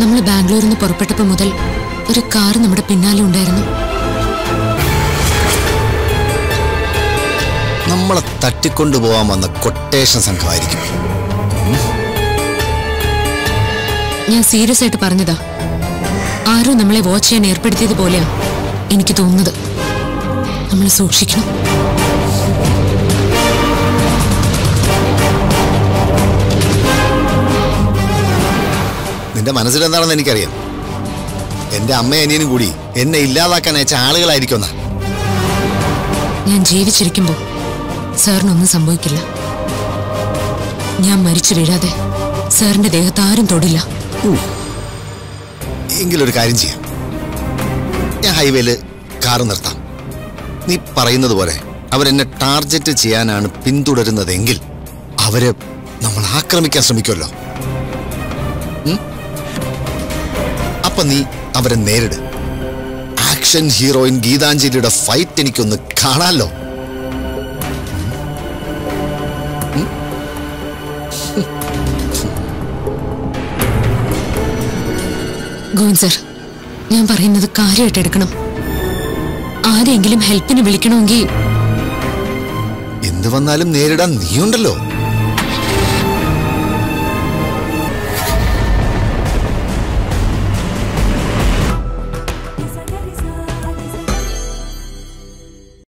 നമ്മൾ ബാംഗ്ലൂരിൽ നിന്ന് പുറപ്പെട്ടപ്പോൾ മുതൽ ഒരു കാർ നമ്മുടെ പിന്നാലെ ഉണ്ടായിരുന്നു നമ്മളെ തട്ടിക്കൊണ്ടുപോകാൻ വന്ന കൊട്ടേഷൻ സംഘമായിരിക്കും ഞാൻ സീരിയസ് ആയിട്ട് പറഞ്ഞതാ ആരോ നമ്മളെ വാച്ച് ചെയ്യാൻ ഏർപ്പെടുത്തിയത് പോലെയാ എനിക്ക് തോന്നുന്നത് നമ്മൾ സൂക്ഷിക്കണം നിന്റെ മനസ്സിലെന്താണെന്ന് എനിക്കറിയാം എന്റെ അമ്മയും അനിയനും കൂടി എന്നെ ഇല്ലാതാക്കാൻ അയച്ച ആളുകളായിരിക്കും ഞാൻ ജീവിച്ചിരിക്കുമ്പോൾ സാറിനൊന്നും സംഭവിക്കില്ല ഞാൻ മരിച്ചു വീഴാതെ സാറിന്റെ ദേഹത്ത് ആരും തൊടില്ല എങ്കിലൊരു കാര്യം ചെയ്യാം ഞാൻ ഹൈവേയില് കാറ് നിർത്താം നീ പറയുന്നത് പോലെ അവരെന്നെ ടാർഗറ്റ് ചെയ്യാനാണ് പിന്തുടരുന്നതെങ്കിൽ അവര് നമ്മൾ ആക്രമിക്കാൻ ശ്രമിക്കുമല്ലോ ഉം? അപ്പൊ നീ അവരെ നേരിട് ആക്ഷൻ ഹീറോയിൻ ഗീതാഞ്ജലിയുടെ ഫൈറ്റ് എനിക്കൊന്ന് കാണാലോ ഗോവിന്ദ് സർ ഞാൻ പറയുന്നത് കാര്യമായിട്ട് എടുക്കണം ആരെങ്കിലും ഹെൽപ്പിന് വിളിക്കണമെങ്കിൽ എന്ത് വന്നാലും നേരിടാൻ നീയുണ്ടല്ലോ